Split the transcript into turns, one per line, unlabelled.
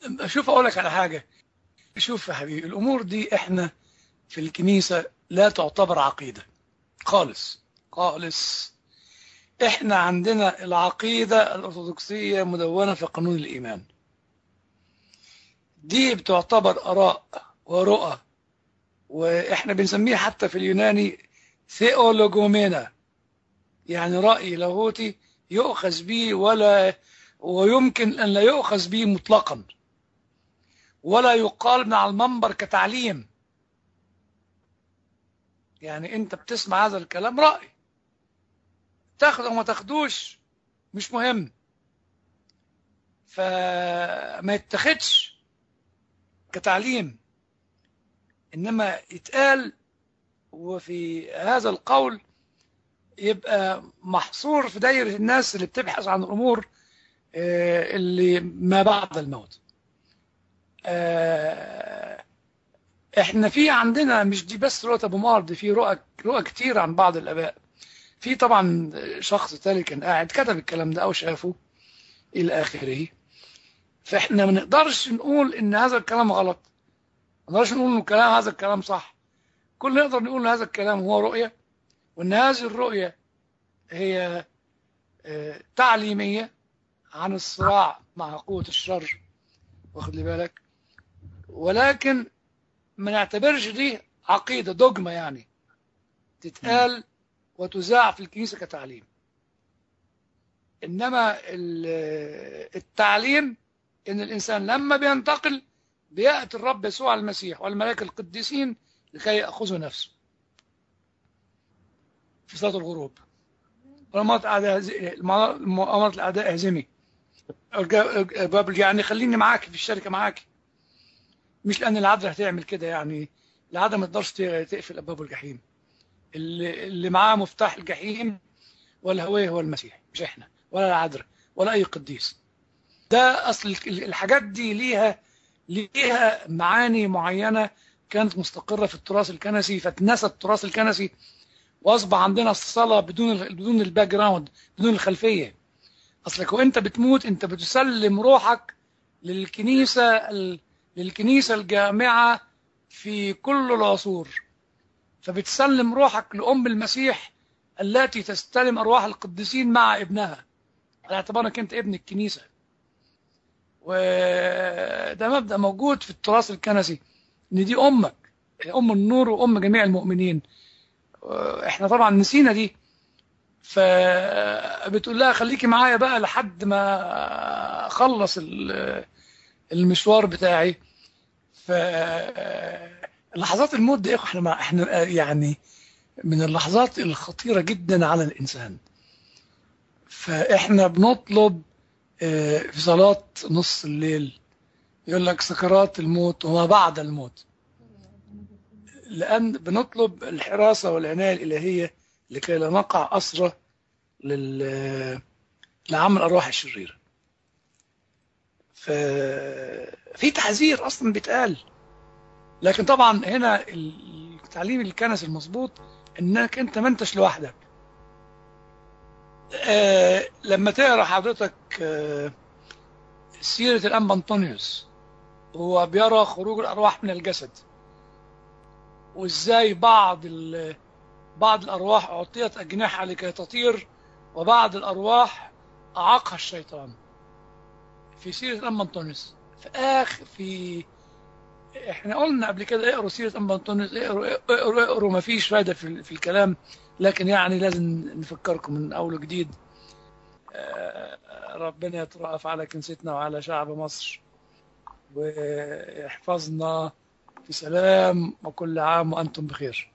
شوف اقول لك على حاجه شوف يا حبيبي الامور دي احنا في الكنيسه لا تعتبر عقيده خالص خالص احنا عندنا العقيده الارثوذكسيه مدونه في قانون الايمان دي بتعتبر اراء ورؤى واحنا بنسميها حتى في اليوناني ثيولوجومينا يعني راي لاهوتي يؤخذ به ولا ويمكن ان لا يؤخذ به مطلقا ولا يقال من على المنبر كتعليم يعني انت بتسمع هذا الكلام رأي تاخده وما تاخدوش مش مهم فما يتخدش كتعليم انما يتقال وفي هذا القول يبقى محصور في دايرة الناس اللي بتبحث عن الأمور اللي ما بعد الموت احنا في عندنا مش دي بس رؤى ابو مار دي في رؤى رؤى كتير عن بعض الاباء في طبعا شخص تاني كان قاعد كتب الكلام ده او شافه الى اخره فاحنا ما نقدرش نقول ان هذا الكلام غلط ما نقدرش نقول ان الكلام هذا الكلام صح كل نقدر نقول ان هذا الكلام هو رؤيه وان هذه الرؤيه هي تعليميه عن الصراع مع قوه الشر واخد لي بالك ولكن ما نعتبرش دي عقيدة دوجما يعني تتقال وتذاع في الكنيسة كتعليم إنما التعليم إن الإنسان لما بينتقل بيأتي الرب يسوع المسيح والملائكة القديسين لكي يأخذوا نفسه في صلاة الغروب مؤامرة أعداء مؤامرة الأعداء اهزمي باب يعني خليني معاك في الشركة معاك مش لأن العذراء هتعمل كده يعني العذراء ما تقدرش تقفل أبواب الجحيم اللي, اللي معاه مفتاح الجحيم ولا هو هو المسيح مش احنا ولا العذراء ولا أي قديس ده أصل الحاجات دي ليها ليها معاني معينة كانت مستقرة في التراث الكنسي فاتنسى التراث الكنسي واصبح عندنا الصلاة بدون بدون الباك جراوند بدون الخلفية اصلك وانت بتموت انت بتسلم روحك للكنيسة للكنيسة الجامعة في كل العصور فبتسلم روحك لأم المسيح التي تستلم أرواح القديسين مع ابنها على اعتبارك أنت ابن الكنيسة وده مبدأ موجود في التراث الكنسي إن دي أمك أم النور وأم جميع المؤمنين احنا طبعا نسينا دي فبتقول لها خليكي معايا بقى لحد ما اخلص المشوار بتاعي ف لحظات الموت دي احنا ما احنا يعني من اللحظات الخطيره جدا على الانسان فاحنا بنطلب في صلاه نص الليل يقول لك سكرات الموت وما بعد الموت لأن بنطلب الحراسة والعناية الإلهية لكي لا نقع أسرة لل... لعمل الأرواح الشريرة ففي تحذير أصلا بيتقال لكن طبعا هنا التعليم الكنسي المظبوط انك انت ما انتش لوحدك آه لما تقرا حضرتك آه سيرة الأنبا أنطونيوس هو بيرى خروج الأرواح من الجسد وازاي بعض بعض الارواح اعطيت اجنحه لكي تطير وبعض الارواح اعاقها الشيطان في سيره الانبا انطونيوس في اخر في احنا قلنا قبل كده اقروا سيره انبا انطونيوس اقروا اقروا, اقروا ما فيش فايده في, في الكلام لكن يعني لازم نفكركم من اول وجديد ربنا يترأف على كنيستنا وعلى شعب مصر ويحفظنا في سلام وكل عام وأنتم بخير